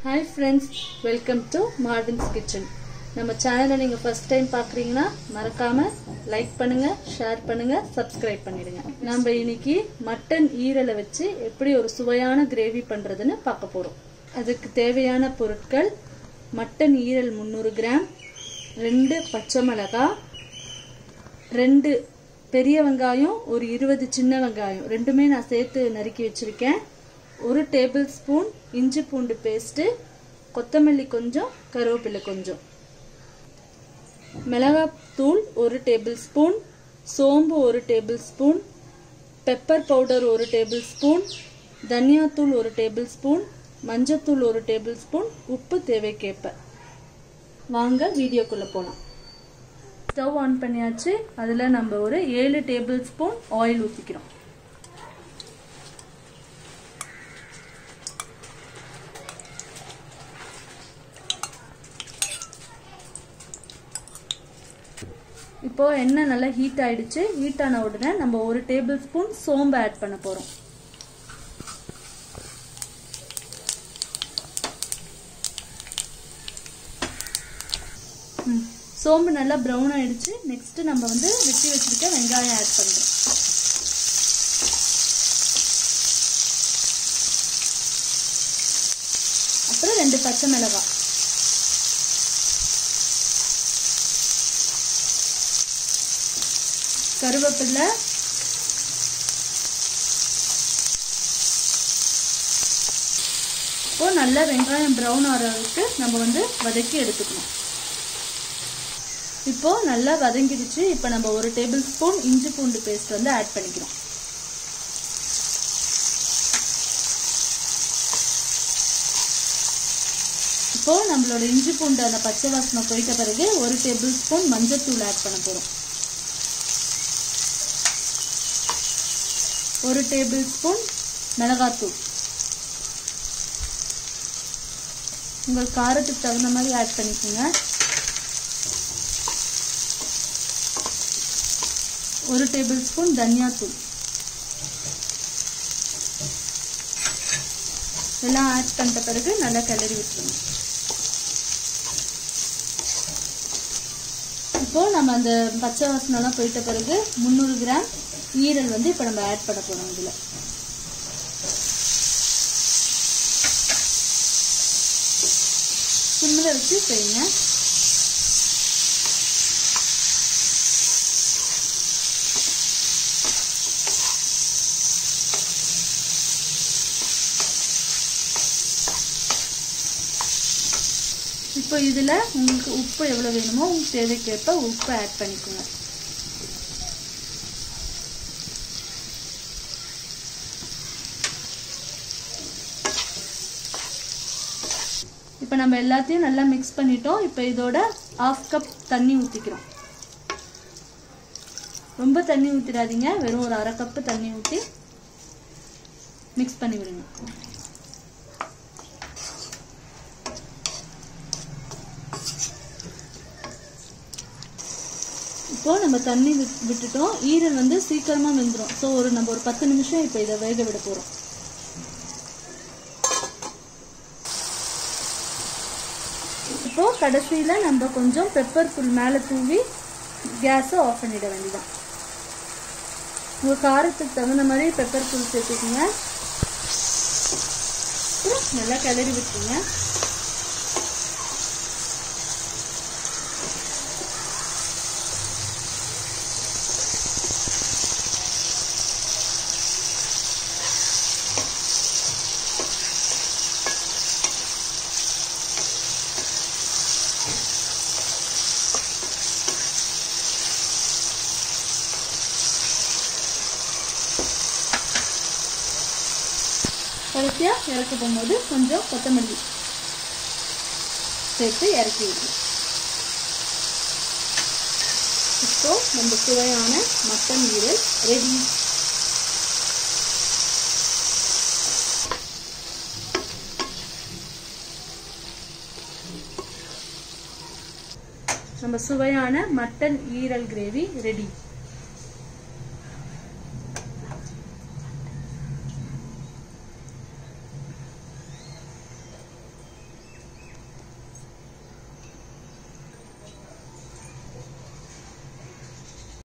hi friends welcome to Marvin's kitchen நம்ம சேனலை நீங்கள் ஃபர்ஸ்ட் டைம் பார்க்குறீங்கன்னா மறக்காமல் லைக் பண்ணுங்கள் ஷேர் பண்ணுங்கள் சப்ஸ்கிரைப் பண்ணிடுங்க நம்ம இன்னைக்கு மட்டன் ஈரலை வச்சு எப்படி ஒரு சுவையான கிரேவி பண்ணுறதுன்னு பார்க்க போகிறோம் அதுக்கு தேவையான பொருட்கள் மட்டன் ஈரல் முந்நூறு கிராம் ரெண்டு பச்சை மிளகாய் ரெண்டு பெரிய வெங்காயம் ஒரு இருபது சின்ன வெங்காயம் ரெண்டுமே நான் சேர்த்து நறுக்கி வச்சுருக்கேன் ஒரு டேபிள் ஸ்பூன் இஞ்சி பூண்டு பேஸ்ட்டு கொத்தமல்லி கொஞ்சம் கருவேப்பிலை கொஞ்சம் மிளகாத்தூள் ஒரு டேபிள் ஸ்பூன் சோம்பு ஒரு டேபிள் ஸ்பூன் பெப்பர் பவுடர் ஒரு டேபிள் ஸ்பூன் தனியாத்தூள் ஒரு டேபிள் ஸ்பூன் மஞ்சத்தூள் ஒரு டேபிள் ஸ்பூன் உப்பு தேவைக்கேற்ப வாங்க வீடியோக்குள்ளே போகலாம் ஸ்டவ் ஆன் பண்ணியாச்சு அதில் நம்ம ஒரு ஏழு டேபிள் ஸ்பூன் ஆயில் ஊற்றிக்கிறோம் இப்போ எண்ணெய் நல்லா ஹீட் ஆயிடுச்சு ஹீட் ஆன உடனே நம்ம ஒரு டேபிள் ஸ்பூன் சோம்பு ஆட் பண்ண போறோம் சோம்பு நல்லா ப்ரௌன் ஆயிடுச்சு நெக்ஸ்ட் நம்ம வந்து வெட்டி வச்சிருக்க வெங்காயம் ஆட் பண்றோம் அப்புறம் ரெண்டு பச்சை மிளகாய் கருவேப்பிலை இப்போ நல்லா வெங்காயம் ப்ரௌன் ஆகிற அளவுக்கு நம்ம வந்து வதக்கி எடுத்துக்கணும் இப்போ நல்லா வதங்கிடுச்சு இப்போ நம்ம ஒரு டேபிள் ஸ்பூன் இஞ்சி பூண்டு பேஸ்ட் வந்து ஆட் பண்ணிக்கிறோம் இப்போ நம்மளோட இஞ்சி பூண்டு அந்த பச்சை வாசனை போயிட்ட பிறகு ஒரு டேபிள் ஸ்பூன் மஞ்சத்தூள் ஆட் பண்ண போறோம் ஒரு டேபிள் ஸ்பூன் மிளகாத்தூள் உங்கள் காரத்துக்கு தகுந்த மாதிரி ஆட் பண்ணிக்கோங்க ஒரு டேபிள் ஸ்பூன் தனியாத்தூள் எல்லாம் ஆட் பண்ணிட்ட பிறகு நல்லா கிளறி விட்டுருங்க இப்போ நம்ம அந்த பச்சை வாசனைலாம் போயிட்ட பிறகு முந்நூறு கிராம் ஈரல் வந்து இப்போ நம்ம ஆட் பண்ண போறோம் இதுல சிம்மில் வச்சு செய்யுங்க இப்போ இதில் உங்களுக்கு உப்பு எவ்வளோ வேணுமோ உங்களுக்கு தேவைக்கேற்ப உப்பு ஆட் பண்ணிக்கோங்க இப்போ நம்ம எல்லாத்தையும் நல்லா மிக்ஸ் பண்ணிட்டோம் இப்போ இதோட ஆஃப் கப் தண்ணி ஊற்றிக்கிறோம் ரொம்ப தண்ணி ஊற்றிடாதீங்க வெறும் ஒரு அரை கப்பு தண்ணி ஊற்றி மிக்ஸ் பண்ணி விடுங்க இப்போ நம்ம தண்ணி விட்டுட்டோம் ஈரல் வந்து சீக்கிரமா வெந்துடும் ஸோ ஒரு நம்ம ஒரு பத்து நிமிஷம் இப்போ இதை வேக விட போறோம் இப்போ கடைசியில நம்ம கொஞ்சம் பெப்பர் தூள் மேலே தூவி கேஸை ஆஃப் பண்ணிட வேண்டியதான் உங்க காரத்துக்கு தகுந்த மாதிரி பெப்பர் தூள் சேர்த்துக்கோங்க நல்லா கிளறி விட்டுருங்க கடைசியாக இறக்க போகும்போது கொஞ்சம் கொத்தமல்லி சேர்த்து இறக்கி விட்டு இப்போ நம்ம சுவையான மட்டன் ஈரல் ரெடி நம்ம சுவையான மட்டன் ஈரல் கிரேவி ரெடி